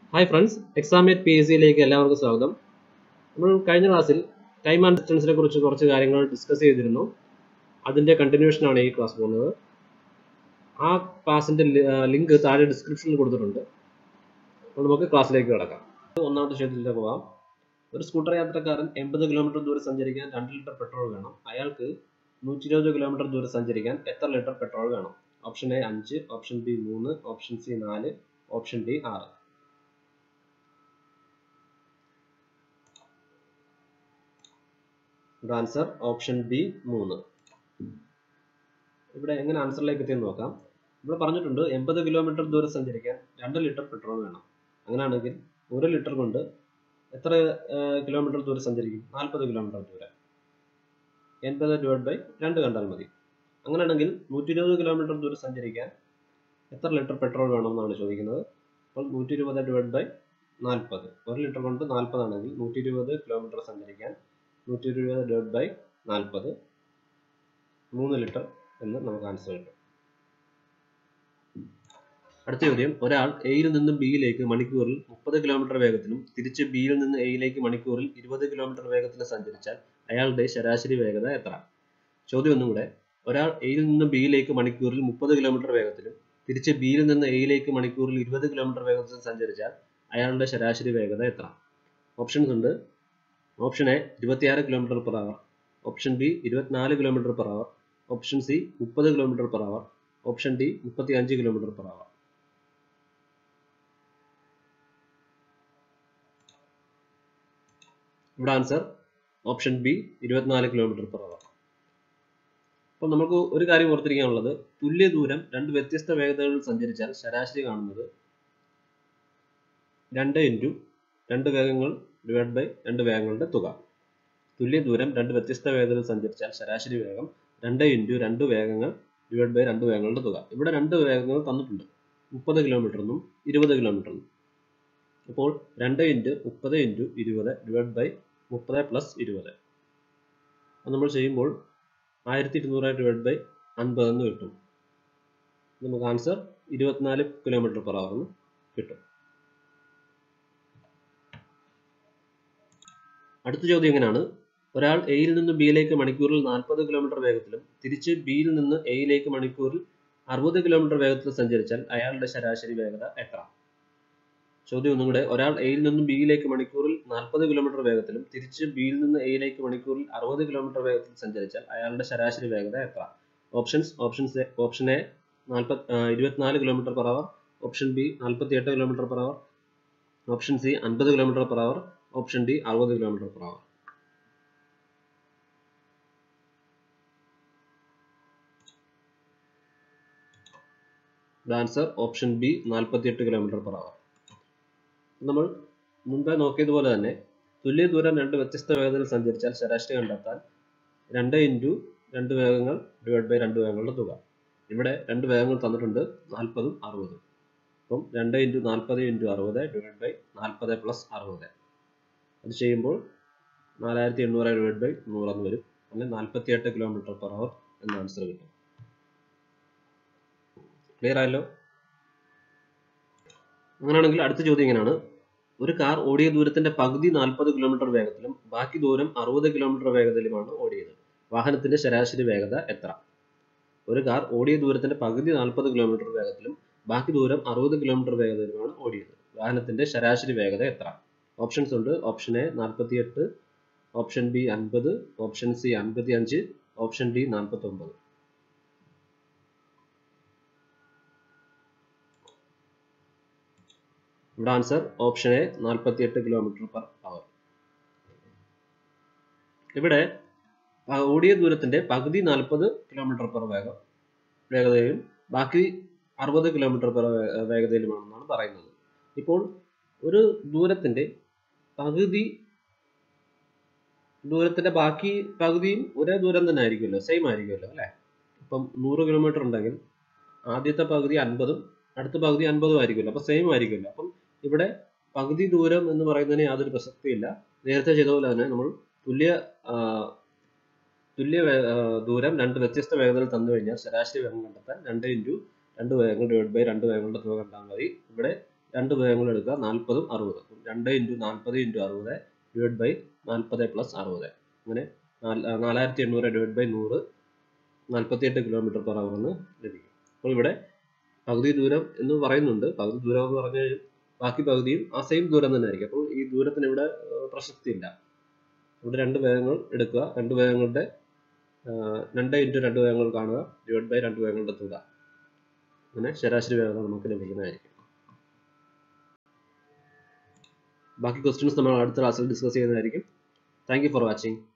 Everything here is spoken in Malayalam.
hi friends Examate P S സിയിലേക്ക് എല്ലാവർക്കും സ്വാഗതം നമ്മൾ കഴിഞ്ഞ ക്ലാസ്സിൽ ടൈം ആൻഡ് ഡിസ്റ്റൻസിനെ കുറിച്ച് കുറച്ച് കാര്യങ്ങൾ ഡിസ്കസ് ചെയ്തിരുന്നു അതിൻ്റെ കണ്ടിന്യൂഷനാണ് ഈ ക്ലാസ് പോകുന്നത് ആ ക്ലാസ്സിൻ്റെ ലിങ്ക് താഴെ ഡിസ്ക്രിപ്ഷനിൽ കൊടുത്തിട്ടുണ്ട് അപ്പോൾ നമുക്ക് ക്ലാസ്സിലേക്ക് കിടക്കാം ഒന്നാമത്തെ ചോദ്യത്തിലേക്ക് പോകാം ഒരു സ്കൂട്ടർ യാത്രക്കാരൻ എൺപത് കിലോമീറ്റർ ദൂരം സഞ്ചരിക്കാൻ രണ്ട് ലിറ്റർ പെട്രോൾ വേണം അയാൾക്ക് നൂറ്റി ഇരുപത് കിലോമീറ്റർ ദൂരം സഞ്ചരിക്കാൻ എത്ര ലിറ്റർ പെട്രോൾ വേണം ഓപ്ഷൻ എ അഞ്ച് ഓപ്ഷൻ ബി മൂന്ന് ഓപ്ഷൻ സി നാല് ഓപ്ഷൻ ഡി ആറ് ഇവിടെ ആൻസർ ഓപ്ഷൻ ബി മൂന്ന് ഇവിടെ എങ്ങനെ ആൻസറിലേക്ക് എത്തിയെന്ന് നോക്കാം ഇവിടെ പറഞ്ഞിട്ടുണ്ട് എൺപത് കിലോമീറ്റർ ദൂരം സഞ്ചരിക്കാൻ രണ്ട് ലിറ്റർ പെട്രോൾ വേണം അങ്ങനെയാണെങ്കിൽ ഒരു ലിറ്റർ കൊണ്ട് എത്ര കിലോമീറ്റർ ദൂരം സഞ്ചരിക്കും നാൽപ്പത് കിലോമീറ്റർ ദൂരം എൺപത് ഡിവൈഡ് ബൈ രണ്ട് കണ്ടാൽ മതി അങ്ങനെയാണെങ്കിൽ നൂറ്റി ഇരുപത് കിലോമീറ്റർ ദൂരം സഞ്ചരിക്കാൻ എത്ര ലിറ്റർ പെട്രോൾ വേണമെന്നാണ് ചോദിക്കുന്നത് അപ്പോൾ നൂറ്റി ഇരുപത് ഡിവൈഡ് ബൈ നാൽപ്പത് ഒരു ലിറ്റർ കൊണ്ട് നാൽപ്പതാണെങ്കിൽ നൂറ്റി ഇരുപത് കിലോമീറ്റർ സഞ്ചരിക്കാൻ നൂറ്റി ഇരുപത് ഡിവൈഡ് ബൈ നാൽപ്പത് മൂന്ന് ലിറ്റർ എന്ന് നമുക്ക് ആൻസർ കിട്ടും അടുത്ത ചോദ്യം ഒരാൾ എയിൽ നിന്നും ബിയിലേക്ക് മണിക്കൂറിൽ മുപ്പത് കിലോമീറ്റർ വേഗത്തിലും തിരിച്ച് ബിയിൽ നിന്ന് എയിലേക്ക് മണിക്കൂറിൽ ഇരുപത് കിലോമീറ്റർ വേഗത്തിലും സഞ്ചരിച്ചാൽ അയാളുടെ ശരാശരി വേഗത എത്ര ചോദ്യം ഒന്നും കൂടെ ഒരാൾ എയിൽ നിന്ന് ബിയിലേക്ക് മണിക്കൂറിൽ മുപ്പത് കിലോമീറ്റർ വേഗത്തിലും തിരിച്ച് ബിയിൽ നിന്ന് എയിലേക്ക് മണിക്കൂറിൽ ഇരുപത് കിലോമീറ്റർ വേഗത്തിലും സഞ്ചരിച്ചാൽ അയാളുടെ ശരാശരി വേഗത എത്ര ഓപ്ഷൻസ് ഉണ്ട് ഓപ്ഷൻ എ ഇരുപത്തിയാറ് kilometre per hour option B ഇരുപത്തിനാല് kilometre per hour option C മുപ്പത് kilometre per hour option D മുപ്പത്തി അഞ്ച് കിലോമീറ്റർ പെർ അവർ ഇവിടെ ആൻസർ ഓപ്ഷൻ ബി ഇരുപത്തിനാല് കിലോമീറ്റർ പെർ അവർ അപ്പം നമുക്ക് ഒരു കാര്യം ഓർത്തിരിക്കാനുള്ളത് തുല്യ ദൂരം രണ്ട് വ്യത്യസ്ത വേഗതകളിൽ സഞ്ചരിച്ചാൽ ശരാശരി കാണുന്നത് രണ്ട് ഇൻറ്റു രണ്ട് വേഗങ്ങൾ ഡിവൈഡ് ബൈ രണ്ട് വേഗങ്ങളുടെ തുക തുല്യ ദൂരം രണ്ട് വ്യത്യസ്ത വേഗതയിൽ സഞ്ചരിച്ചാൽ ശരാശരി വേഗം രണ്ട് ഇൻറ്റു രണ്ട് വേഗങ്ങൾ ഡിവൈഡ് ബൈ രണ്ട് വേഗങ്ങളുടെ തുക ഇവിടെ രണ്ട് വേഗങ്ങൾ തന്നിട്ടുണ്ട് മുപ്പത് കിലോമീറ്റർ എന്നും ഇരുപത് കിലോമീറ്റർ എന്നും അപ്പോൾ രണ്ട് ഇൻറ്റു മുപ്പത് ഇൻറ്റു ഇരുപത് ഡിവൈഡ് ബൈ മുപ്പത് പ്ലസ് ഇരുപത് അത് നമ്മൾ ചെയ്യുമ്പോൾ ആയിരത്തി ഇരുന്നൂറ് ഡിവൈഡ് ബൈ അൻപത് എന്ന് കിട്ടും നമുക്ക് ആൻസർ ഇരുപത്തിനാല് കിലോമീറ്റർ പെർ അവർ എന്ന് കിട്ടും അടുത്ത ചോദ്യം എങ്ങനെയാണ് ഒരാൾ എയിൽ നിന്ന് ബിയിലേക്ക് മണിക്കൂറിൽ നാൽപ്പത് കിലോമീറ്റർ വേഗത്തിലും തിരിച്ച് ബിയിൽ നിന്ന് എയിലേക്ക് മണിക്കൂറിൽ അറുപത് കിലോമീറ്റർ വേഗത്തിൽ സഞ്ചരിച്ചാൽ അയാളുടെ ശരാശരി വേഗത എത്ര ചോദ്യം ഒന്നും കൂടെ ഒരാൾ എയിൽ നിന്നും ബിയിലേക്ക് മണിക്കൂറിൽ നാൽപ്പത് കിലോമീറ്റർ വേഗത്തിലും തിരിച്ച് ബിയിൽ നിന്ന് എയിലേക്ക് മണിക്കൂറിൽ അറുപത് കിലോമീറ്റർ വേഗത്തിൽ സഞ്ചരിച്ചാൽ അയാളുടെ ശരാശരി വേഗത എത്ര ഓപ്ഷൻസ് ഓപ്ഷൻസ് ഓപ്ഷൻ എ നാൽപ്പത് ഇരുപത്തിനാല് kilometre per hour option B നാൽപ്പത്തി എട്ട് kilometre per hour option C അൻപത് kilometre per hour option D അറുപത് kilometre per hour answer option B നാൽപ്പത്തിയെട്ട് കിലോമീറ്റർ പെർ അവർ നമ്മൾ മുമ്പേ നോക്കിയതുപോലെ തന്നെ തുല്യ ദൂരം രണ്ട് വ്യത്യസ്ത വേഗതയിൽ സഞ്ചരിച്ചാൽ ശരാശരി കണ്ടെത്താൻ രണ്ട് ഇൻറ്റു രണ്ട് വേഗങ്ങൾ ഡിവൈഡ് ബൈ രണ്ട് വേഗങ്ങളുടെ തുക ഇവിടെ രണ്ട് വേഗങ്ങൾ തന്നിട്ടുണ്ട് നാൽപ്പതും അറുപതും അപ്പം രണ്ട് ഇൻറ്റു നാൽപ്പത് ഇൻറ്റു അറുപത് ഡിവൈഡ് ബൈ നാൽപ്പത് പ്ലസ് അറുപത് അത് ചെയ്യുമ്പോൾ നാലായിരത്തി എണ്ണൂറ് ഡിവൈഡ് ബൈ നൂറെന്ന് വരും അങ്ങനെ നാൽപ്പത്തി എട്ട് കിലോമീറ്റർ പെർ അവർ എന്ന ആൻസർ കിട്ടും ക്ലിയർ ആയല്ലോ അങ്ങനെയാണെങ്കിൽ അടുത്ത ചോദ്യം ഇങ്ങനെയാണ് ഒരു കാർ ഓടിയ ദൂരത്തിന്റെ പകുതി നാൽപ്പത് കിലോമീറ്റർ വേഗത്തിലും ബാക്കി ദൂരം അറുപത് കിലോമീറ്റർ വേഗതയിലുമാണ് ഓടിയത് വാഹനത്തിന്റെ ശരാശരി വേഗത എത്ര ഒരു കാർ ഓടിയ ദൂരത്തിന്റെ പകുതി നാൽപ്പത് കിലോമീറ്റർ വേഗത്തിലും ബാക്കി ദൂരം അറുപത് കിലോമീറ്റർ വേഗതയിലുമാണ് ഓടിയത് വാഹനത്തിന്റെ ശരാശരി വേഗത എത്ര ഓപ്ഷൻസ് ഉണ്ട് ഓപ്ഷൻ എ നാൽപ്പത്തിയെട്ട് ഓപ്ഷൻ ബി അൻപത് ഓപ്ഷൻ സി അൻപത്തി അഞ്ച് ഓപ്ഷൻ ഡി നാൽപ്പത്തി ഒമ്പത് ഇവിടെ ആൻസർ ഓപ്ഷൻ എ നാൽപ്പത്തിയെട്ട് കിലോമീറ്റർ പെർ അവർ ഇവിടെ ഓടിയ ദൂരത്തിന്റെ പകുതി നാൽപ്പത് കിലോമീറ്റർ പെർ വേഗം വേഗതയിലും ബാക്കി അറുപത് കിലോമീറ്റർ പെർ വേഗതയിലുമാണെന്നാണ് പറയുന്നത് ഇപ്പോൾ ഒരു ദൂരത്തിന്റെ പകുതി ദൂരത്തിന്റെ ബാക്കി പകുതിയും ഒരേ ദൂരം തന്നെ ആയിരിക്കുമല്ലോ സെയിം ആയിരിക്കുമല്ലോ അല്ലേ ഇപ്പം നൂറ് കിലോമീറ്റർ ഉണ്ടെങ്കിൽ ആദ്യത്തെ പകുതി അൻപതും അടുത്ത പകുതി അൻപതും ആയിരിക്കുമല്ലോ അപ്പൊ സെയിം ആയിരിക്കുമല്ലോ അപ്പം ഇവിടെ പകുതി ദൂരം എന്ന് പറയുന്നതിന് യാതൊരു പ്രസക്തിയില്ല നേരത്തെ ചെയ്ത പോലെ തന്നെ നമ്മൾ തുല്യ തുല്യ ദൂരം രണ്ട് വ്യത്യസ്ത വേഗതകൾ തന്നു കഴിഞ്ഞാൽ ശരാശരി വേഗം കണ്ടെത്താൻ രണ്ട് ഇൻറ്റു രണ്ട് വേഗങ്ങൾ ഡിവൈഡ് ബൈ രണ്ട് വേഗങ്ങളുടെ തുക കണ്ടാൽ മതി ഇവിടെ രണ്ട് വേഗങ്ങൾ എടുക്കുക നാൽപ്പതും അറുപത് രണ്ട് ഇൻറ്റു നാൽപ്പത് ഇൻറ്റു അറുപത് ഡിവൈഡ് ബൈ നാൽപ്പത് പ്ലസ് അറുപത് അങ്ങനെ നാലായിരത്തി എണ്ണൂറ് ഡിവൈഡ് ബൈ നൂറ് നാൽപ്പത്തിയെട്ട് കിലോമീറ്റർ പെർ അവർ എന്ന് ലഭിക്കും അപ്പോൾ ഇവിടെ പകുതി ദൂരം എന്ന് പറയുന്നുണ്ട് പകുതി ദൂരം എന്ന് പറഞ്ഞു കഴിഞ്ഞാൽ ബാക്കി പകുതിയും ആ സെയിം ദൂരം തന്നെ ആയിരിക്കും അപ്പോൾ ഈ ദൂരത്തിന് ഇവിടെ പ്രസക്തി ഇല്ല ഇവിടെ രണ്ട് വേഗങ്ങൾ എടുക്കുക രണ്ട് വേഗങ്ങളുടെ രണ്ട് ഇൻറ്റു രണ്ട് വേഗങ്ങൾ കാണുക ഡിവൈഡ് ബൈ രണ്ട് വേഗങ്ങളുടെ തുക അങ്ങനെ ശരാശരി വേഗത നമുക്ക് ലഭിക്കുന്നതായിരിക്കും ബാക്കി ക്വസ്റ്റ്യൻസ് നമ്മൾ അടുത്ത ക്ലാസ്സിൽ ഡിസ്കസ് ചെയ്യുന്നതായിരിക്കും താങ്ക് യു ഫോർ വാച്ചിങ്